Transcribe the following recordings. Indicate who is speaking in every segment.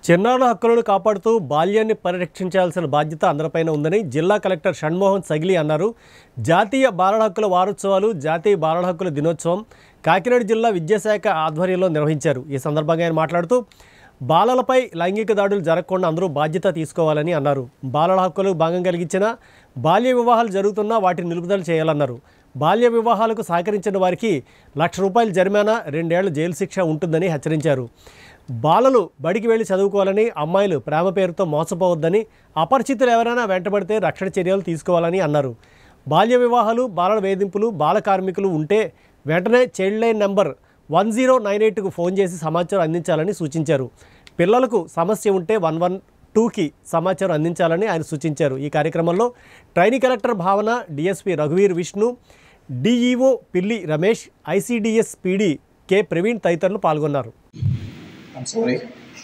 Speaker 1: చిన్నారుల హక్కులను కాపాడుతూ బాల్యాన్ని పరిరక్షించాల్సిన బాధ్యత అందరిపైన ఉందని జిల్లా కలెక్టర్ షణ్మోహన్ సగిలి అన్నారు జాతీయ బాలల హక్కుల వారోత్సవాలు జాతీయ బాలల హక్కుల దినోత్సవం కాకినాడ జిల్లా విద్యాశాఖ ఆధ్వర్యంలో నిర్వహించారు ఈ సందర్భంగా ఆయన మాట్లాడుతూ బాలలపై లైంగిక దాడులు జరగకుండా అందరూ బాధ్యత తీసుకోవాలని అన్నారు బాలల హక్కులు భాగం కలిగించిన బాల్య వివాహాలు జరుగుతున్నా వాటిని నిలుపుదల చేయాలన్నారు బాల్య వివాహాలకు సహకరించిన వారికి లక్ష రూపాయల జరిమానా రెండేళ్ల జైలు శిక్ష ఉంటుందని హెచ్చరించారు బాలలు బడికి వెళ్ళి చదువుకోవాలని అమ్మాయిలు ప్రేమ పేరుతో మోసపోవద్దని అపరిచితులు ఎవరైనా వెంటబడితే రక్షణ చర్యలు తీసుకోవాలని అన్నారు బాల్య వివాహాలు బాలల వేధింపులు బాల కార్మికులు ఉంటే వెంటనే child line number one zero nine ఎయిట్కు ఫోన్ చేసి సమాచారం అందించాలని సూచించారు పిల్లలకు సమస్య ఉంటే వన్ వన్ టూకి సమాచారం అందించాలని ఆయన సూచించారు ఈ కార్యక్రమంలో ట్రైనింగ్ కలెక్టర్ భావన డిఎస్పి రఘువీర్ Vishnu DEO Pilli Ramesh ICDS PD K Praveen తదితరులు పాల్గొన్నారు
Speaker 2: I'm sorry.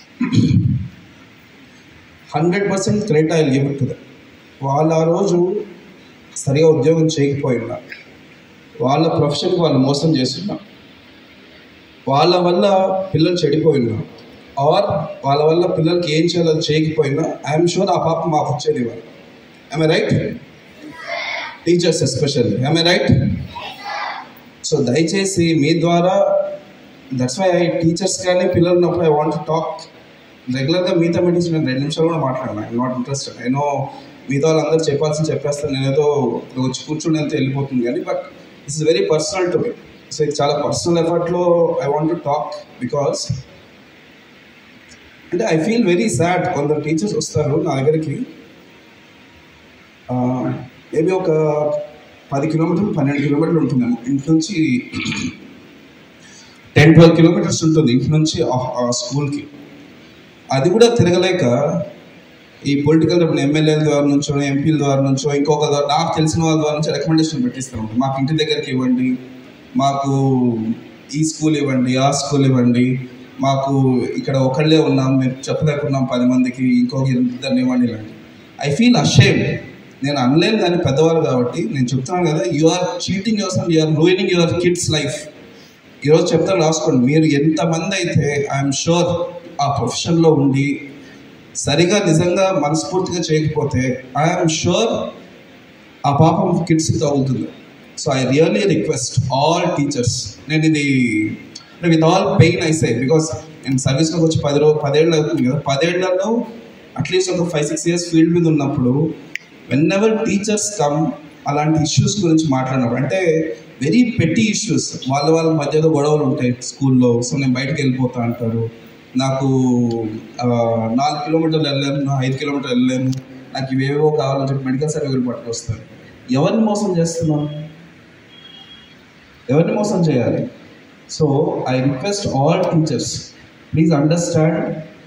Speaker 2: Hundred percent credit I give to them వాళ్ళు ఆ రోజు సరిగా ఉద్యోగం చేయకపోయినా వాళ్ళ ప్రొఫెషన్కి వాళ్ళు మోసం చేస్తున్నా వాళ్ళ వల్ల పిల్లలు చెడిపోయినా ఆర్ వాళ్ళ వల్ల పిల్లలకి ఏం చేయాలో చేయకపోయినా ఐఎమ్ షూర్ ఆ పాప మాకు వచ్చేది వాళ్ళు I'm right teachers especially I'm right so దయచేసి మీ ద్వారా దట్స్ వై ఐ టీచర్స్ కానీ పిల్లలు ఉన్నప్పుడు ఐ వాంట్ టాక్ రెగ్యులర్గా మీతో మీటింగ్స్ నేను రెండు నిమిషాలు కూడా మాట్లాడినా I not interested I know మీతో వాళ్ళందరూ చెప్పాల్సింది చెప్పేస్తాను నేనేదో ఇక్కడ వచ్చి కూర్చుని వెళ్తే వెళ్ళిపోతుంది కానీ but it's very personal to me so ఇది చాలా పర్సనల్ ఎఫర్ట్లో I want to talk because అంటే ఐ ఫీల్ వెరీ సాడ్ కొందరు టీచర్స్ వస్తారు నా దగ్గరికి మేబీ ఒక పది కిలోమీటర్లు పన్నెండు కిలోమీటర్లు ఉంటుందేమో ఇంటి నుంచి టెన్ ట్వెల్వ్ కిలోమీటర్స్ ఉంటుంది ఇంటి నుంచి ఆ- ఆ స్కూల్కి అది కూడా తిరగలేక ఈ పొలిటికల్ ఎమ్మెల్యేల ద్వారా నుంచో ఎంపీల ద్వారా నుంచో ఇంకొక ద్వారా నాకు తెలిసిన వాళ్ళ ద్వారా నుంచి రికమెండేషన్ పెట్టిస్తాను మాకు ఇంటి దగ్గరికి ఇవ్వండి మాకు ఈ స్కూల్ ఇవ్వండి ఆ స్కూల్ ఇవ్వండి మాకు ఇక్కడ ఒకళ్ళే ఉన్నాం మేము చెప్పలేకున్నాం పది మందికి ఇంకొక ఇద్దరిని ఇవ్వండి ఇలాంటి ఐ ఫీల్ అషేమ్ నేను అనలేను కానీ పెద్దవాళ్ళు కాబట్టి నేను చెప్తున్నాను కదా you are cheating your son you are ruining your kids life ఈరోజు చెప్తాను రాసుకోండి మీరు ఎంతమంది అయితే ఐఎమ్ షూర్ ఆ ప్రొఫెషన్లో ఉండి సరిగా నిజంగా మనస్ఫూర్తిగా చేయకపోతే ఐఎమ్ షూర్ ఆ పాపం కిడ్స్కి తగులుతుంది so I really request all teachers నేను ఇది with all pain I say because నేను సర్వీస్లోకి వచ్చి పది రోజు పదేళ్ళు అవుతుంది కదా పదేళ్లలో అట్లీస్ట్ ఒక ఫైవ్ సిక్స్ ఇయర్స్ ఫీల్డ్ మీద ఉన్నప్పుడు వెన్ ఎవర్ టీచర్స్ కమ్ అలాంటి ఇష్యూస్ గురించి మాట్లాడినప్పుడు అంటే వెరీ పెట్టి ఇష్యూస్ వాళ్ళ వాళ్ళ మధ్యలో గొడవలు ఉంటాయి స్కూల్లో సో నేను బయటకు వెళ్ళిపోతా అంటారు నాకు ఆ, నాలుగు కిలోమీటర్లు వెళ్ళలేను ఐదు కిలోమీటర్లు వెళ్ళలేను నాకు ఇవేవో కావాలని చెప్పి మెడికల్ సర్టిఫికేట్ పట్టుకొస్తారు ఎవరిని మోసం చేస్తున్నాం ఎవరిని మోసం చేయాలి so I request all teachers please understand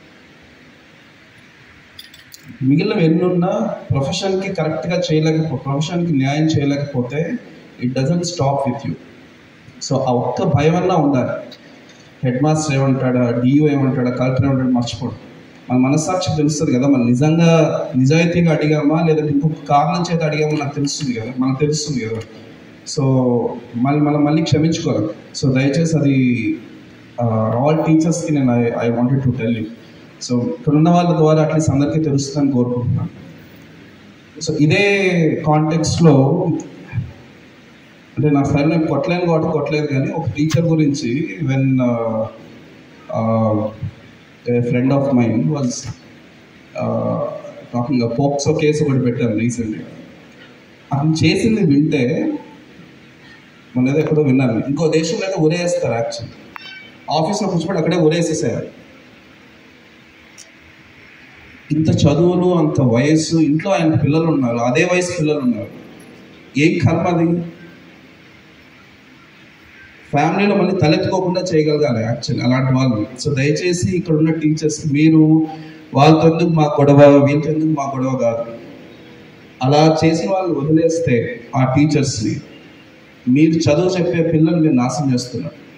Speaker 2: మిగిలిన ఎన్నున్నా ప్రొఫెషన్కి కరెక్ట్గా చేయలేకపోతే ప్రొఫెషన్కి న్యాయం చేయలేకపోతే it doesn't stop with you so ఆ ఒక్క భయం అన్నా ఉండాలి హెడ్ మాస్టర్ ఏమంటాడా డియూ ఏమంటాడా కలెక్టర్ ఏమంటాడా మర్చిపోడు మన మనస్సాక్షి తెలుస్తుంది కదా మనం నిజంగా నిజాయితీగా అడిగామా లేదంటే ఇంకొక కారణం చేత అడిగామా నాకు తెలుస్తుంది కదా మనకు తెలుస్తుంది కదా సో మళ్ళీ మనం మళ్ళీ క్షమించుకోవాలి సో దయచేసి అది ఆల్ టీచర్స్కి నేను I I wanted to tell you so ఇక్కడ ఉన్న వాళ్ళ ద్వారా అట్లీస్ట్ అందరికీ తెలుస్తుందని కోరుకుంటున్నాను సో ఇదే కాంటెక్స్లో అంటే నా ఫ్రెండ్ నేను కొట్టలేను కాబట్టి కొట్టలేదు కానీ ఒక టీచర్ గురించి when friend of mind was talking POCSO case ఒకటి పెట్టాను రీసెంట్గా అతను చేసింది వింటే మన ఏదో ఎక్కడో విన్నాను ఇంకో దేశంలో అయితే ఉరేస్తారు యాక్చువల్లీ ఆఫీస్లో కూర్చోబెట్టి అక్కడే ఉరేసేసారు ఇంత చదువులు అంత వయస్సు ఇంట్లో ఆయన పిల్లలు ఉన్నారు అదే వయసు పిల్లలు ఉన్నారు ఏం కర్మ అది ఫ్యామిలీలో మళ్ళీ తలెత్తుకోకుండా చేయగలగాలి యాక్చువల్లీ అలాంటి వాళ్ళు సో దయచేసి ఇక్కడ ఉన్న టీచర్స్ మీరు వాళ్ళతో ఎందుకు మా గొడవ వీళ్ళతో ఎందుకు మా గొడవ కాదు అలా చేసిన వాళ్ళు వదిలేస్తే ఆ టీచర్స్ని మీరు చదువు చెప్పే పిల్లల్ని మీరు నాశనం చేస్తున్నారు